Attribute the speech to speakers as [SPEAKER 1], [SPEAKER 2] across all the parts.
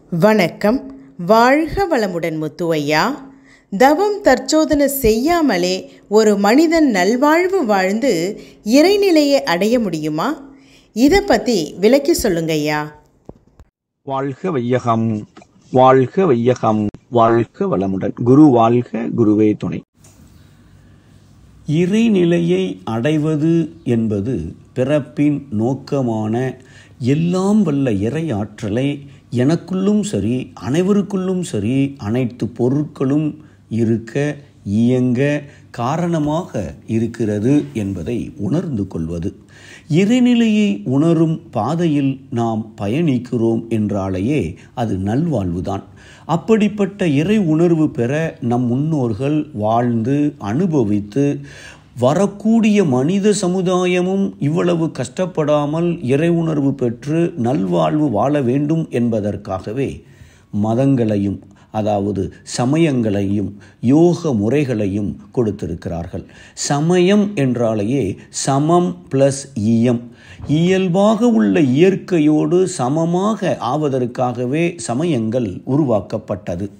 [SPEAKER 1] வணக்கம் வாழ்க வளமுடன் முத்துவையா தவம் தற்சோதனை செய்யாமலே ஒரு மனிதன் நல்வாழ்வு வாழ்ந்து இறைநிலையை அடைய முடியுமா இதை பற்றி விளக்கி சொல்லுங்கய்யா
[SPEAKER 2] வாழ்க வையகம் வாழ்க வையகம் வாழ்க வளமுடன் குரு வாழ்க குருவே துணை இறைநிலையை அடைவது என்பது பிறப்பின் நோக்கமான எல்லாம் வல்ல இறை ஆற்றலை எனக்குள்ளும் சரி அனைவருக்குள்ளும் சரி அனைத்து பொருட்களும் இருக்க இயங்க காரணமாக இருக்கிறது என்பதை உணர்ந்து கொள்வது இறைநிலையை உணரும் பாதையில் நாம் பயணிக்கிறோம் என்றாலேயே அது நல்வாழ்வுதான் அப்படிப்பட்ட இறை உணர்வு பெற நம் முன்னோர்கள் வாழ்ந்து அனுபவித்து வரக்கூடிய மனித சமுதாயமும் இவ்வளவு கஷ்டப்படாமல் இறை உணர்வு பெற்று நல்வாழ்வு வாழ வேண்டும் என்பதற்காகவே மதங்களையும் அதாவது சமயங்களையும் யோக முறைகளையும் கொடுத்திருக்கிறார்கள் சமயம் என்றாலேயே சமம் பிளஸ் இயம் இயல்பாக உள்ள இயற்கையோடு சமமாக ஆவதற்காகவே சமயங்கள் உருவாக்கப்பட்டது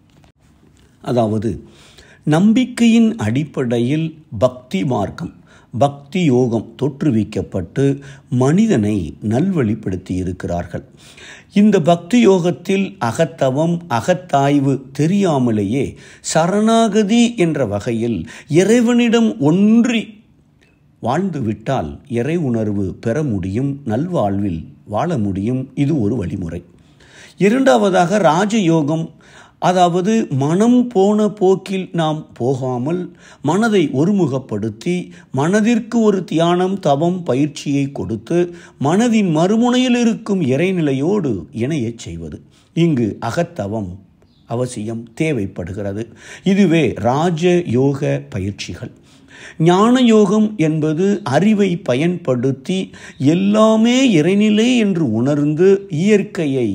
[SPEAKER 2] அதாவது நம்பிக்கையின் அடிப்படையில் பக்தி மார்க்கம் பக்தி யோகம் தோற்றுவிக்கப்பட்டு மனிதனை நல்வழிப்படுத்தி இருக்கிறார்கள் இந்த பக்தி யோகத்தில் அகத்தவம் அகத்தாய்வு தெரியாமலேயே சரணாகதி என்ற வகையில் இறைவனிடம் ஒன்றி வாழ்ந்து விட்டால் இறை உணர்வு பெற முடியும் நல்வாழ்வில் வாழ முடியும் இது ஒரு வழிமுறை இரண்டாவதாக ராஜயோகம் அதாவது மனம் போன போக்கில் நாம் போகாமல் மனதை ஒருமுகப்படுத்தி மனதிற்கு ஒரு தியானம் தவம் பயிற்சியை கொடுத்து மனதின் மறுமுனையில் இருக்கும் இறைநிலையோடு இணையச் செய்வது இங்கு அகத்தவம் அவசியம் தேவைப்படுகிறது இதுவே ராஜ யோக பயிற்சிகள் ஞான யோகம் என்பது அறிவை பயன்படுத்தி எல்லாமே இறைநிலை என்று உணர்ந்து இயற்கையை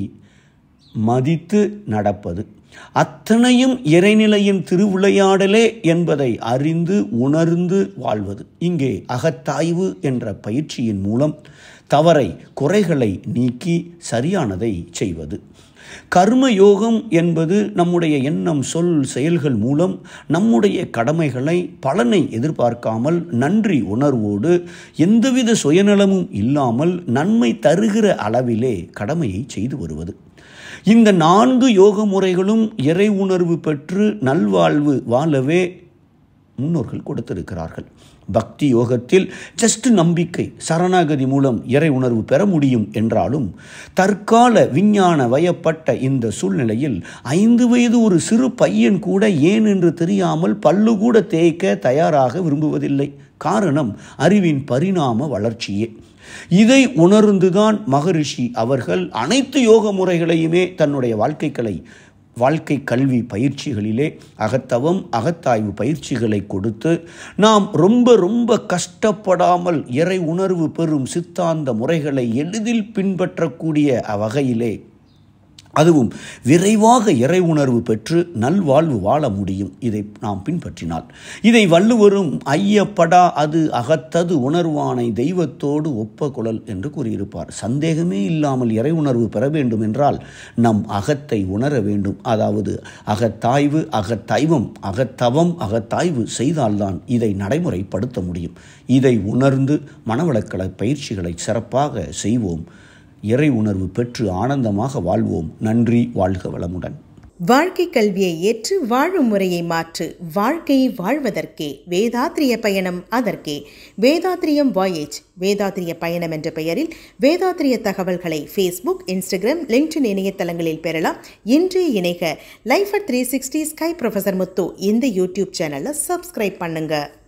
[SPEAKER 2] மதித்து நடப்பது அத்தனையும் இறைநிலையின் திருவிளையாடலே என்பதை அறிந்து உணர்ந்து வாழ்வது இங்கே அகத்தாய்வு என்ற பயிற்சியின் மூலம் தவறை குறைகளை நீக்கி சரியானதை செய்வது கர்ம யோகம் என்பது நம்முடைய எண்ணம் சொல் செயல்கள் மூலம் நம்முடைய கடமைகளை பலனை எதிர்பார்க்காமல் நன்றி உணர்வோடு எந்தவித சுயநலமும் இல்லாமல் நன்மை தருகிற அளவிலே கடமையை செய்து வருவது இந்த நான்கு யோக முறைகளும் இறை உணர்வு பெற்று நல்வாழ்வு வாழவே முன்னோர்கள் கொடுத்திருக்கிறார்கள் பக்தி யோகத்தில் ஜஸ்ட் நம்பிக்கை சரணாகதி மூலம் இறை உணர்வு பெற முடியும் என்றாலும் தற்கால விஞ்ஞான வயப்பட்ட இந்த சூழ்நிலையில் ஐந்து வயது ஒரு சிறு பையன் கூட ஏன் என்று தெரியாமல் பல்லு கூட தேய்க்க தயாராக விரும்புவதில்லை காரணம் அறிவின் பரிணாம வளர்ச்சியே இதை உணர்ந்துதான் மகரிஷி அவர்கள் அனைத்து யோக முறைகளையுமே தன்னுடைய வாழ்க்கைகளை வாழ்க்கை கல்வி பயிற்சிகளிலே அகத்தவம் அகத்தாய்வு பயிற்சிகளை கொடுத்து நாம் ரொம்ப ரொம்ப கஷ்டப்படாமல் இறை உணர்வு பெறும் சித்தாந்த முறைகளை எளிதில் பின்பற்றக்கூடிய வகையிலே அதுவும் விரைவாக இறை உணர்வு பெற்று நல்வாழ்வு வாழ முடியும் இதை நாம் பின்பற்றினால் இதை வள்ளுவரும் ஐயப்படா அது அகத்தது உணர்வானை தெய்வத்தோடு ஒப்ப குழல் என்று கூறியிருப்பார் சந்தேகமே இல்லாமல் இறை உணர்வு பெற வேண்டும் என்றால் நம் அகத்தை உணர வேண்டும் அதாவது அகத்தாய்வு அகத்தைவம் அகத்தவம் அகத்தாய்வு செய்தால்தான் இதை நடைமுறைப்படுத்த முடியும் இதை உணர்ந்து மனவளக்கலை பயிற்சிகளை சிறப்பாக செய்வோம் இறை உணர்வு பெற்று ஆனந்தமாக வாழ்வோம் நன்றி வாழ்க வளமுடன்
[SPEAKER 1] வாழ்க்கை கல்வியை ஏற்று வாழும் முறையை மாற்று வாழ்க்கையை வாழ்வதற்கே வேதாத்திரிய பயணம் அதற்கே வேதாத்திரியம் வாயேஜ் வேதாத்திரிய பயணம் என்ற பெயரில் வேதாத்திரிய தகவல்களை ஃபேஸ்புக் இன்ஸ்டாகிராம் லிங்க்டின் இணையதளங்களில் பெறலாம் இன்று இணைக life at three sixty sky professor Muthu இந்த யூடியூப் சேனலை சப்ஸ்கிரைப் பண்ணுங்கள்